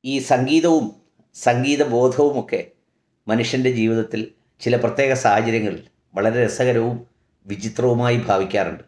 ഈ സംഗീതവും സംഗീതബോധവുമൊക്കെ മനുഷ്യൻ്റെ ജീവിതത്തിൽ ചില പ്രത്യേക സാഹചര്യങ്ങളിൽ വളരെ രസകരവും വിചിത്രവുമായി ഭാവിക്കാറുണ്ട്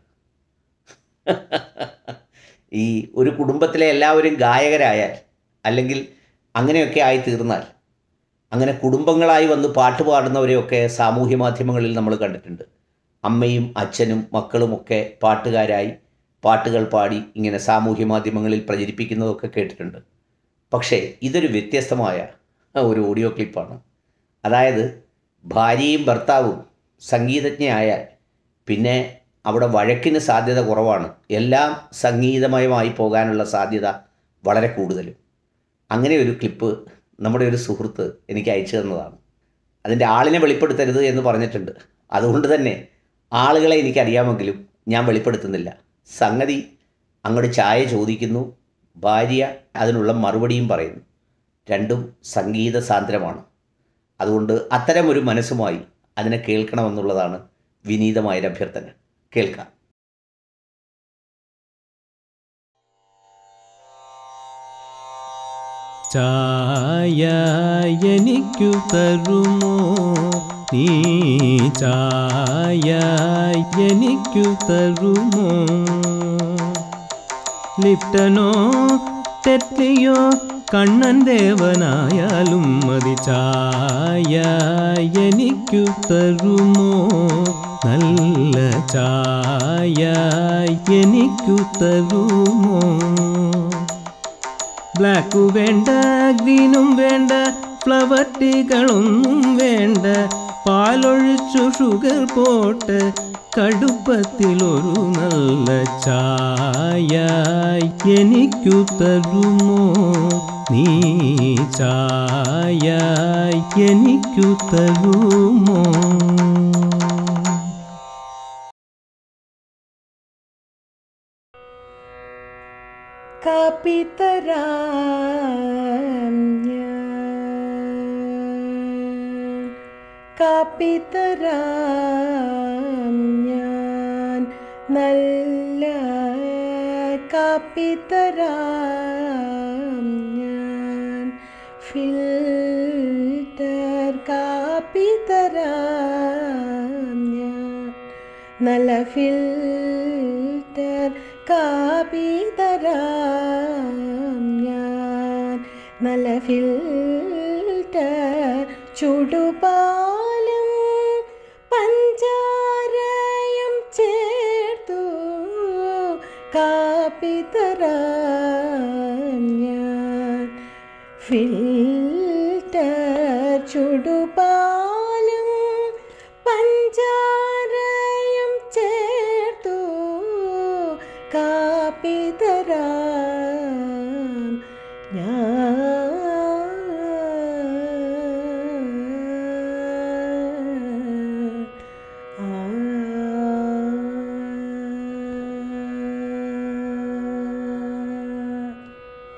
ഈ ഒരു കുടുംബത്തിലെ എല്ലാവരും ഗായകരായാൽ അല്ലെങ്കിൽ അങ്ങനെയൊക്കെ ആയി തീർന്നാൽ അങ്ങനെ കുടുംബങ്ങളായി വന്ന് പാട്ട് പാടുന്നവരെയൊക്കെ സാമൂഹ്യ മാധ്യമങ്ങളിൽ നമ്മൾ കണ്ടിട്ടുണ്ട് അമ്മയും അച്ഛനും മക്കളുമൊക്കെ പാട്ടുകാരായി പാട്ടുകൾ പാടി ഇങ്ങനെ സാമൂഹ്യ മാധ്യമങ്ങളിൽ പ്രചരിപ്പിക്കുന്നതൊക്കെ കേട്ടിട്ടുണ്ട് പക്ഷേ ഇതൊരു വ്യത്യസ്തമായ ഒരു ഓഡിയോ ക്ലിപ്പാണ് അതായത് ഭാര്യയും ഭർത്താവും സംഗീതജ്ഞയായാൽ പിന്നെ അവിടെ വഴക്കിന് സാധ്യത കുറവാണ് എല്ലാം സംഗീതമയമായി പോകാനുള്ള സാധ്യത വളരെ കൂടുതലും അങ്ങനെ ഒരു ക്ലിപ്പ് നമ്മുടെ ഒരു സുഹൃത്ത് എനിക്ക് അയച്ചു തന്നതാണ് അതിൻ്റെ ആളിനെ വെളിപ്പെടുത്തരുത് എന്ന് പറഞ്ഞിട്ടുണ്ട് അതുകൊണ്ട് തന്നെ ആളുകളെ എനിക്കറിയാമെങ്കിലും ഞാൻ വെളിപ്പെടുത്തുന്നില്ല സംഗതി അങ്ങോട്ട് ചായ ചോദിക്കുന്നു ഭാര്യ അതിനുള്ള മറുപടിയും പറയുന്നു രണ്ടും സംഗീത സാന്ദ്രമാണ് അതുകൊണ്ട് അത്തരം ഒരു മനസ്സുമായി അതിനെ കേൾക്കണമെന്നുള്ളതാണ് വിനീതമായൊരു അഭ്യർത്ഥന കേൾക്കാം ചായ എനിക്കു തരുമോ നീ ചായ എനിക്കു തരുമോ ലിപ്റ്റനോ തെറ്റിയോ കണ്ണൻ ദേവനായാലും മതി ചായ എനിക്കു തരുമോ നല്ല ചായ എനിക്കു തരുമോ ബ്ലാക്കു വേണ്ട ഗ്രീനും വേണ്ട ഫ്ലവർ ടീകളൊന്നും വേണ്ട പാലൊഴിച്ചു ഷുഗർ പോട്ട് കടുപ്പത്തിലൊരു നല്ല ചായ എനിക്കു തരുമോ നീ ചായ എനിക്കു തരുമോ കാപ്പിത്തരാം കാപ്പിത്തരാം ഞാൻ നല്ല കാപ്പിത്തരാം ഞാൻ ഫിൽറ്റർ കാപ്പിത്തരാം ഞാൻ നല്ല ഫിൽറ്റർ കാപ്പിതരാം ഞാൻ നല്ല ഫിൽറ്റർ ചുടുപാലും പഞ്ചാരയും ചേർത്തു കാപ്പിതരാം ഞാൻ ഫിൽറ്റർ ചുടുപാലും പഞ്ചാരയും ചേർത്തു കാപ്പിതരാം